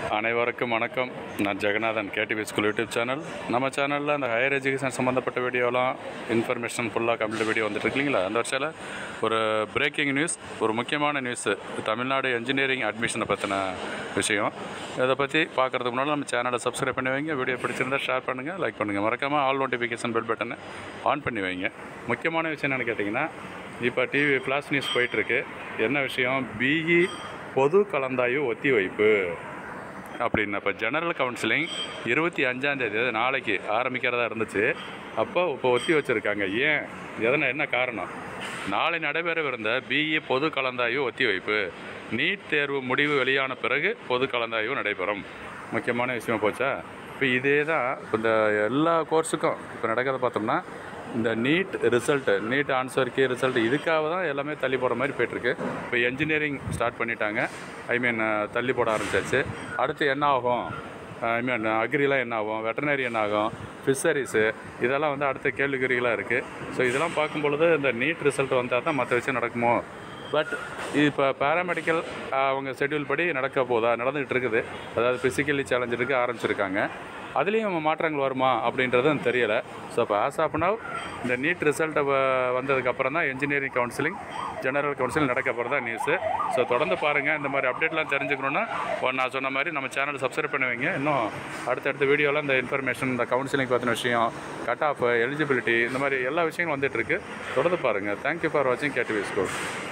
அனைவருக்கும் வணக்கம் நான் Jeganathan KTV school YouTube channel நம்ம சேனலில் அந்த ஹையர் எஜுகேஷன் சம்மந்தப்பட்ட வீடியோலாம் இன்ஃபர்மேஷன் ஃபுல்லாக கம்ப்ளீட் வீடியோ வந்துட்டு இருக்கு இல்லைங்களா அந்த வருஷத்தில் ஒரு பிரேக்கிங் நியூஸ் ஒரு முக்கியமான நியூஸு தமிழ்நாடு என்ஜினியரிங் அட்மிஷனை பற்றின விஷயம் இதை பற்றி பார்க்குறதுக்கு முன்னால் நம்ம சேனலை சப்ஸ்கிரைப் பண்ணி வைங்க வீடியோ பிடிச்சிருந்தா ஷேர் பண்ணுங்கள் லைக் பண்ணுங்கள் மறக்காமல் ஆல் நோட்டிஃபிகேஷன் பெல் பட்டனை ஆன் பண்ணி வைங்க முக்கியமான விஷயம் என்னென்னு கேட்டிங்கன்னா இப்போ டிவி ஃப்ளாஷ் நியூஸ் போயிட்டுருக்கு என்ன விஷயம் பிஇ பொது கலந்தாய்வு ஒத்தி வைப்பு அப்படின்னு இப்போ ஜெனரல் கவுன்சிலிங் இருபத்தி அஞ்சாந்தேதி அது நாளைக்கு ஆரம்பிக்கிறதா இருந்துச்சு அப்போ இப்போ ஒத்தி வச்சுருக்காங்க ஏன் எதனா என்ன காரணம் நாளை நடைபெறவிருந்த பிஇ பொது கலந்தாய்வு ஒத்தி வைப்பு நீட் தேர்வு முடிவு வெளியான பிறகு பொது கலந்தாய்வு நடைபெறும் முக்கியமான விஷயமா போச்சா இப்போ இதே தான் இப்போ இந்த எல்லா கோர்ஸுக்கும் இப்போ நடக்கிறத பார்த்தோம்னா இந்த NEET result NEET answer key result இதுக்காக தான் எல்லாமே தள்ளி போகிற மாதிரி போயிட்டுருக்கு இப்போ என்ஜினியரிங் ஸ்டார்ட் பண்ணிட்டாங்க ஐ மீன் தள்ளி போட ஆரம்பிச்சாச்சு அடுத்து என்ன ஆகும் ஐ மீன் அக்ரிலாம் என்ன ஆகும் வெட்டனரி என்ன ஆகும் ஃபிஷரிஸு இதெல்லாம் வந்து அடுத்த கேள்விக்குறிகளாக இருக்குது ஸோ இதெல்லாம் பார்க்கும் பொழுது இந்த நீட் ரிசல்ட் வந்தால் தான் மற்ற விஷயம் நடக்குமோ பட் இப்போ பேராமெடிக்கல் அவங்க ஷெட்யூல் படி நடக்க போதா நடந்துகிட்டு இருக்குது அதாவது ஃபிசிக்கலி சேலஞ்ச் இருக்க ஆரம்பிச்சிருக்காங்க அதுலேயும் மாற்றங்கள் வருமா அப்படின்றதும் தெரியலை ஸோ இப்போ ஆஸ் ஆஃப் நவ் இந்த நீட் ரிசல்ட்டை வந்ததுக்கப்புறம் தான் என்ஜினியரிங் கவுன்சிலிங் ஜெனரல் கவுன்சிலிங் நடக்க போகிறது தான் நியூஸு ஸோ தொடர்ந்து பாருங்கள் இந்த மாதிரி அப்டேட்லாம் தெரிஞ்சுக்கணுன்னா இப்போ நான் சொன்ன மாதிரி நம்ம சேனல் சப்ஸ்கிரைப் பண்ணி வைங்க இன்னும் அடுத்தடுத்த வீடியோவில் இந்த இன்ஃபர்மேஷன் இந்த கவுன்சிலிங் பற்றின விஷயம் கட் ஆஃப் எலிஜிபிலிட்டி இந்த மாதிரி எல்லா விஷயங்களும் வந்துட்டு இருக்கு தொடர்ந்து பாருங்கள் தேங்க்யூ ஃபார் வாட்சிங் கேடிவி ஸ்கூல்